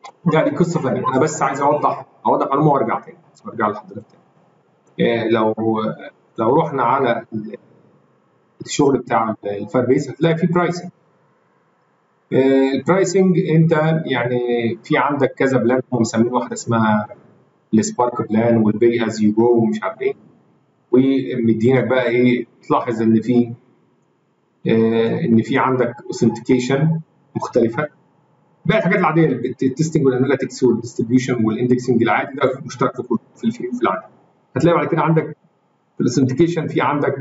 لا دي قصه ثانيه انا بس عايز اوضح اوضح معلومه وارجع تاني وارجع لحضرتك تاني إيه لو لو رحنا على الشغل بتاع الفاير بيس هتلاقي فيه برايسنج البرايسنج انت يعني في عندك كذا بلان هم مسمين واحده اسمها السبارك بلان والبي از يو جو ومش عارف ايه ومدينك بقى ايه تلاحظ ان في آه ان في عندك اوثنتيكيشن مختلفه بقى الحاجات العاديه التستنج والاناليتكس والديستريبيوشن والاندكسنج العادي ده مشترك في كل في الفري في العادي هتلاقي بعد كده عندك في الاوثنتيكيشن في عندك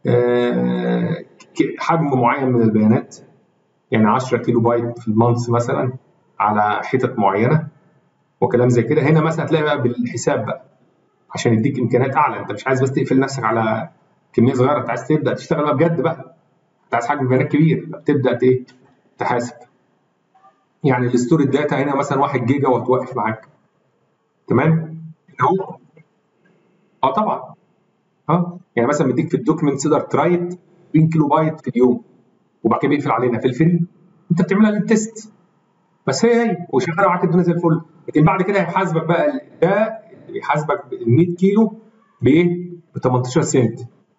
آه حجم معين من البيانات يعني 10 كيلو بايت في المانث مثلا على حتت معينه وكلام زي كده هنا مثلا هتلاقي بقى بالحساب بقى عشان يديك امكانيات اعلى انت مش عايز بس تقفل نفسك على كميه صغيره انت عايز تبدا تشتغل بقى بجد بقى انت عايز حجم بيانات كبير فبتبدا ايه تحاسب يعني الستوري داتا هنا مثلا 1 جيجا وهتوقف معاك تمام هو اه طبعا اه يعني مثلا مديك في الدوكيمنت تقدر ترايت 20 كيلو بايت في اليوم وبعد كده بيقفل علينا في الفري انت بتعملها للتست بس هي هي وشغاله معاك الدنيا زي الفل لكن بعد كده هيحاسبك بقى ده بيحاسبك ال 100 كيلو بايه؟ ب 18 سنت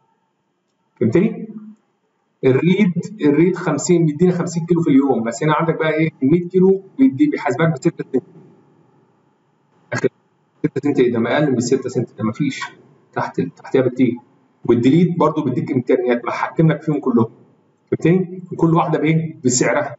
فهمتني؟ الريد الريد 50 بيديني 50 كيلو في اليوم بس هنا عندك بقى ايه 100 كيلو بيدي بيحاسبك ب 6 سنت اخر 6 سنت ايه ده ما اقل من 6 سنت ده ما فيش تحت تحتها بكتير والديليت برضو بيديك امكانيات محكم لك فيهم كلهم فهمتني؟ كل واحده بايه؟ بسعرها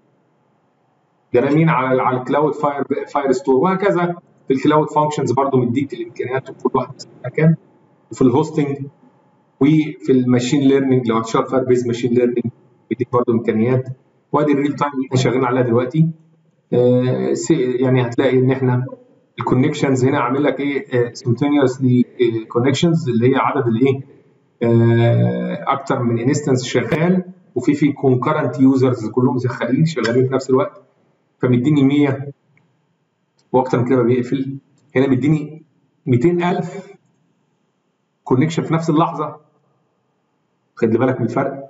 ده مين على على الكلاود فاير فاير ستور وهكذا في الكلاود فانكشنز برضو مديك الامكانيات وكل واحده مكان وفي الهوستنج وفي الماشين ليرنينج لو هتشتغل فاير بيز ماشين ليرنينج بيديك برضو امكانيات وادي الريل تايم اللي احنا شغالين عليها دلوقتي آه يعني هتلاقي ان احنا الكونكشنز هنا عامل لك ايه سيمتونيوسلي كونكشنز اللي هي عدد الايه آه اكتر من انستنس شغال وفي في كونكرنت يوزرز كلهم شغالين شغالين في نفس الوقت فمديني 100 واكتر من كده بيقفل هنا مديني 200000 كونكشن في نفس اللحظه خد بالك من الفرق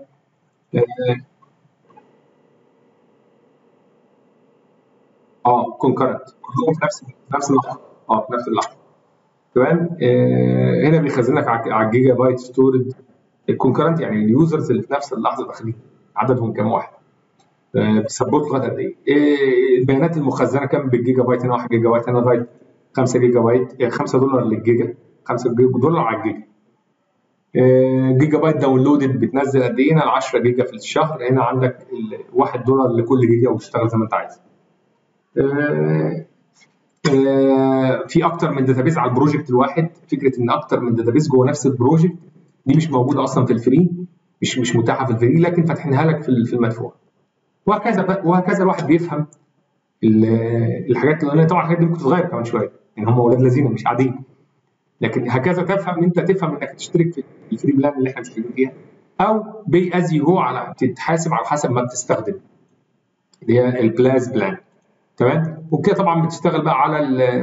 اه كونكرنت كلهم في نفس في نفس اللحظه اه في نفس اللحظه تمام آه هنا بيخزن لك على الجيجا بايت ستورج الكونكرنت يعني اليوزرز اللي في نفس اللحظه داخلين عددهم كام واحد بتثبت لغايه قد ايه؟ البيانات المخزنه كام بالجيجا بايت هنا 1 جيجا بايت هنا لغايه 5 جيجا بايت 5 دولار للجيجا 5 دولار على الجيجا جيجا بايت داونلودد بتنزل قد ايه؟ هنا 10 جيجا في الشهر هنا عندك 1 دولار لكل جيجا وتشتغل زي ما انت عايز. في اكتر من داتابيز على البروجكت الواحد فكره ان اكتر من داتابيز جوه نفس البروجكت دي مش موجوده اصلا في الفري مش مش متاحه في الفري لكن فاتحينها لك في المدفوع. وهكذا وهكذا الواحد بيفهم الحاجات اللي طبعا الحاجات دي ممكن تتغير كمان شويه يعني هم اولاد لذينه مش قاعدين لكن هكذا تفهم انت تفهم انك تشترك في الفري بلان اللي احنا مشتركين فيها او بي از يو جو على تتحاسب على حسب ما بتستخدم اللي هي البلاز بلان تمام وكده طبعا بتشتغل بقى على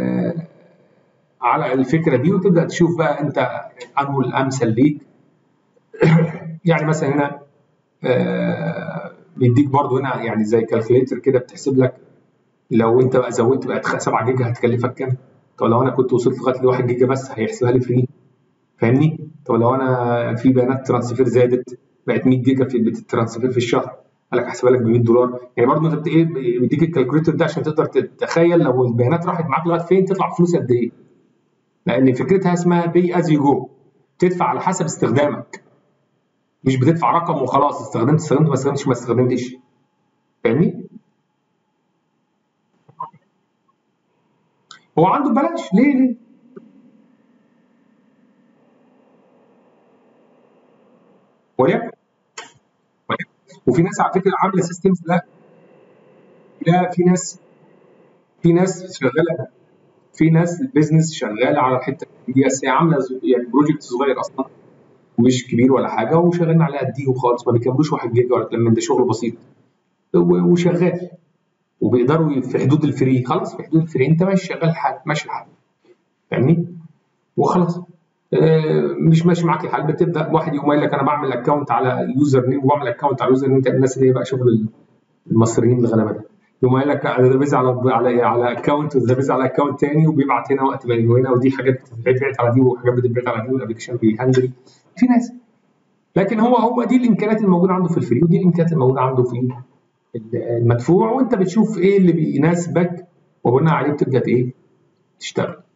على الفكره دي وتبدا تشوف بقى انت انه الامثل ليك يعني مثلا هنا آه بيديك برضو هنا يعني زي كالكوليتر كده بتحسب لك لو انت بقى زودت بقت 7 جيجا هتكلفك كام؟ طب لو انا كنت وصلت لغايه ل 1 جيجا بس هيحسبها لي فري فاهمني؟ طب لو انا في بيانات ترانسفير زادت بقت 100 جيجا في بتترانسفير في الشهر قال لك هحسبها لك ب 100 دولار يعني برضه انت ايه بيديك الكالكوليتر ده عشان تقدر تتخيل لو البيانات راحت معاك لغايه فين تطلع فلوس قد ايه؟ لان فكرتها اسمها بي از يو جو تدفع على حسب استخدامك مش بتدفع رقم وخلاص استخدمت استخدمت ما استخدمتش ما استخدمتش فاهمني؟ هو عنده ببلاش ليه ليه؟ وليكن وفي ناس على فكره عامله سيستمز لا لا في ناس في ناس شغاله في ناس البيزنس شغاله على الحته دي بس هي عامله يعني بروجكت صغير اصلا مش كبير ولا حاجه وشغالين عليه قديه خالص ما بيكملوش 1 جيجا ولا كلام من ده شغل بسيط وشغال وبيقدروا في حدود الفري خلاص في حدود الفري انت ماشي شغال الحال ماشي الحال فاهمني وخلاص آه مش ماشي معاك الحال بتبدا واحد يقوم قايل لك انا بعمل اكونت على يوزر نيم وبعمل اكونت على يوزر نيم الناس اللي هي بقى شغل المصريين الغلابه ده يقوم قايل لك داتابيز على على على اكونت وداتابيز على اكونت تاني وبيبعت هنا وقت ما هنا ودي حاجات بتتبعت على دي وحاجات بتتبعت على دي والابلكيشن بيهندل في ناس لكن هو هو دي الامكانيات الموجوده عنده في الفري ودي الامكانيات الموجوده عنده في المدفوع وانت بتشوف ايه اللي بيناسبك وبناء عليه بتبدا ايه تشتغل